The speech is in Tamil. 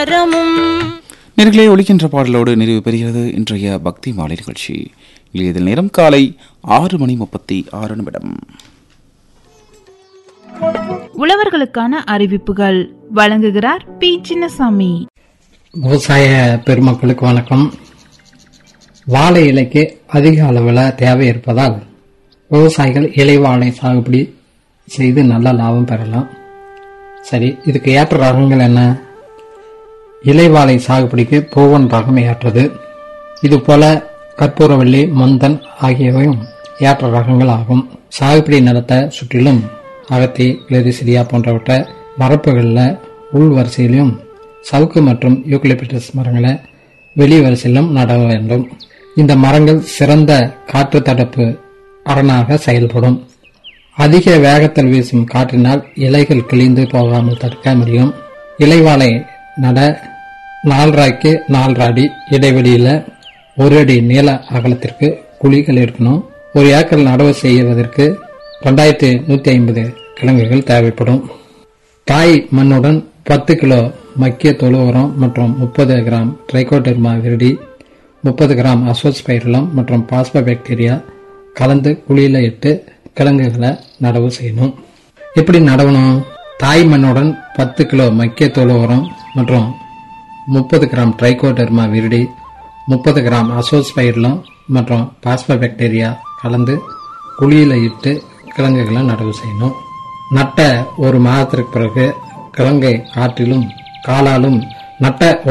தரமும் நேர்களே ஒலிக்கின்ற பாடலோடு நிறைவு பெறுகிறது இன்றைய பக்தி மாலை நிகழ்ச்சி இதில் நேரம் காலை ஆறு மணி முப்பத்தி ஆறு நிமிடம் உழவர்களுக்கான அறிவிப்புகள் வழங்குகிறார் பி சின்னசாமி விவசாய பெருமக்களுக்கு வணக்கம் வாழை இலைக்கு அதிக அளவில் தேவை இருப்பதால் விவசாயிகள் இலை வாழை சாகுபடி செய்து நல்ல லாபம் பெறலாம் சரி இதுக்கு ஏற்ற ரகங்கள் என்ன இலை வாழை சாகுபடிக்கு பூவன் ரகம் ஏற்றது இது போல கற்பூரவள்ளி மந்தன் ஆகியவையும் ஏற்ற ரகங்கள் ஆகும் சாகுபடி நிலத்தை சுற்றிலும் அகத்தி கிளரிசிரியா போன்றவற்றை வரப்புகளில் உள் வரிசையிலும் சவுக்கு மற்றும் யூக்லிபிட்டஸ் மரங்களை வெளி வரிசையிலும் நட வேண்டும் இந்த மரங்கள் சிறந்த காற்று தடுப்பு அரணாக செயல்படும் அதிக வேகத்தில் வீசும் காற்றினால் இலைகள் கிழிந்து போகாமல் தடுக்க முடியும் இலைவாழை நட நாலரைக்கு நாலரை அடி இடைவெளியில ஒரு அடி நீள அகலத்திற்கு குழிகள் இருக்கணும் ஒரு ஏக்கர் நடவு செய்வதற்கு ரெண்டாயிரத்தி நூத்தி ஐம்பது கிழங்குகள் தேவைப்படும் தாய் மண்ணுடன் பத்து கிலோ மக்கிய தொழு உரம் மற்றும் முப்பது கிராம் ட்ரைகோடெர்மா விரிடி முப்பது கிராம் அசோஸ்பைரலம் மற்றும் பாஸ்பா பாக்டீரியா கலந்து குழியில இட்டு கிழங்குகளை நடவு செய்யணும் எப்படி நடவணும் தாய் மண்ணுடன் பத்து கிலோ மக்கிய தொழு உரம் மற்றும் முப்பது கிராம் ட்ரைகோடெர்மா விரிடி முப்பது கிராம் அசோஸ்பைரலம் மற்றும் பாஸ்பா பாக்டீரியா கலந்து குழியில இட்டு கிழங்குகளை நடவு செய்யணும் நட்ட ஒரு மாதத்திற்கு பிறகு கிழங்கை காற்றிலும் காலாலும் நட்ட